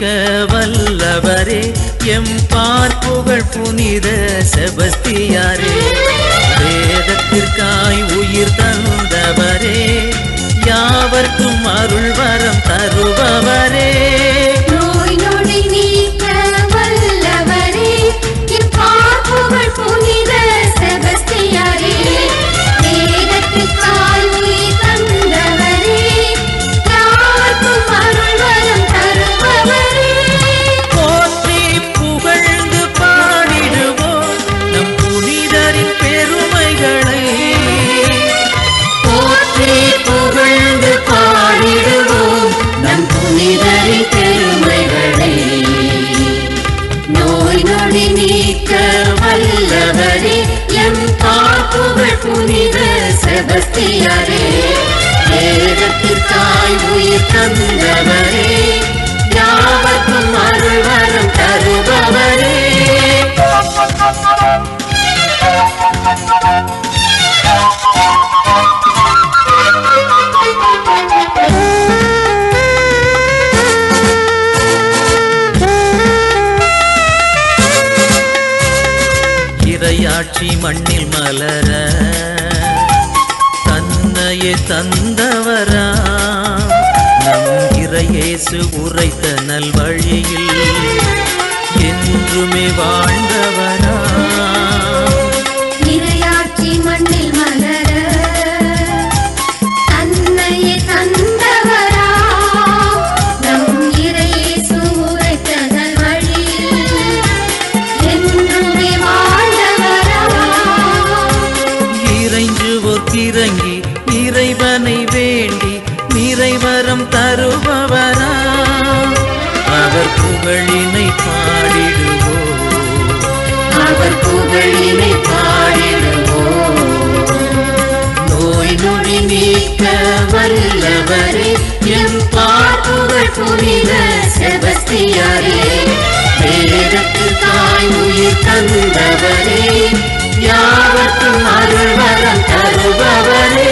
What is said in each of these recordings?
நீக்க வல்லவரே எம் பார்ப்புகழ் புனித செபஸ்தியாரே வேதத்திற்காய் உயிர் தந்தவரே யாவர்க்கும் அருள் வரம் தருபவரே நோய் நொடி நீக்க வல்லவரே இப்பாப்புகள் புனித செபஸ்தியாரே வேதத்துக்காய் உயிர் தந்தவரே யாருக்கும் அருள் வரம் தருபவரே போற்றி புகழ்ந்து பாடிடுவோம் நம் புனிதரின் பெருமைகளை போற்றி புகழ்ந்து பாடிடுவோம் நம் புனிதரின் பெருமைகளை நோய் நொடி நீக்க வல்லவரே எம் காப்புகள் புனித செபஸ்தியாரே வேதத்திற்காய் உயிர் தந்தவரே யாவர்க்கும் அருள் வரம் தருபவரே இறையாட்சி மண்ணில் மலர தன்னையே தந்தவரா நம் இறையேசு உரைத்த நல்வழியில் என்றுமே வாழ்ந்தவரா இறையாட்சி மண்ணில் மலர தன்னையே தந்தவரா நம் இறையேசு உரைத்ததன் வழியில் என்றுமே வாழ்ந்தவரா இறைஞ்சுவோர் கிறங்கி இறைவனை வேண்டி நிறைவரம் தருபவரா அவர் புகழினை பாடிடுவோம் அவர் புகழினை பாடிடுவோம் நோய் நொடி நீக்க வல்லவரே எம் பார்ப்புகள் புனித செபஸ்தியாரே வேதத்திற்காய் உயிர் தந்தவரே யாவர்க்கும் அருள் வரம் தருபவரே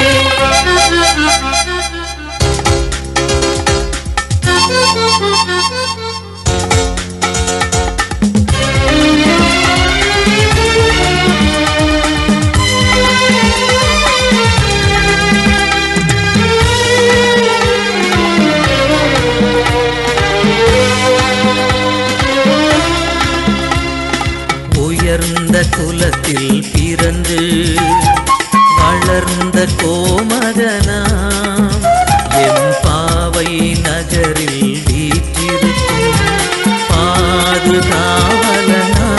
உயர்ந்த குலத்தில் பிறந்து வளர்ந்த கோமகனா எம் பாவை நகரில் வீற்றிருக்கும் பாதுகாவலனா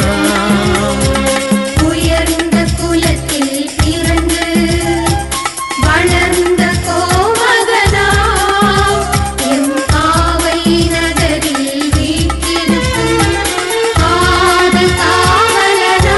உயர்ந்த குலத்தில் பிறந்து வளர்ந்த கோமகனா எம் காவை நகரில் வீட்டிருக்கும் காதல் காவலனா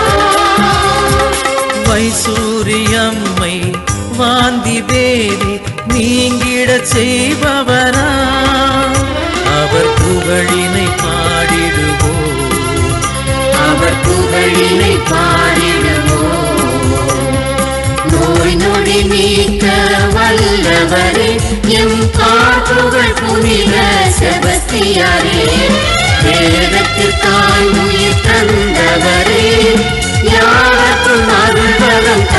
வைசூரியம்மை வாந்தி வேலி நீங்கிடச் செய்பவரா அவர் புகழினை பாடிடுவோம் அவர் புகழினை பாடிடுவோம் நோய் நொடி நீக்க வல்லவரே எம் காப்புகள் புனித செபஸ்தியாரே வேதத்திற்காய் உயிர் தந்தவரே யாருக்கும் அருள் வரம்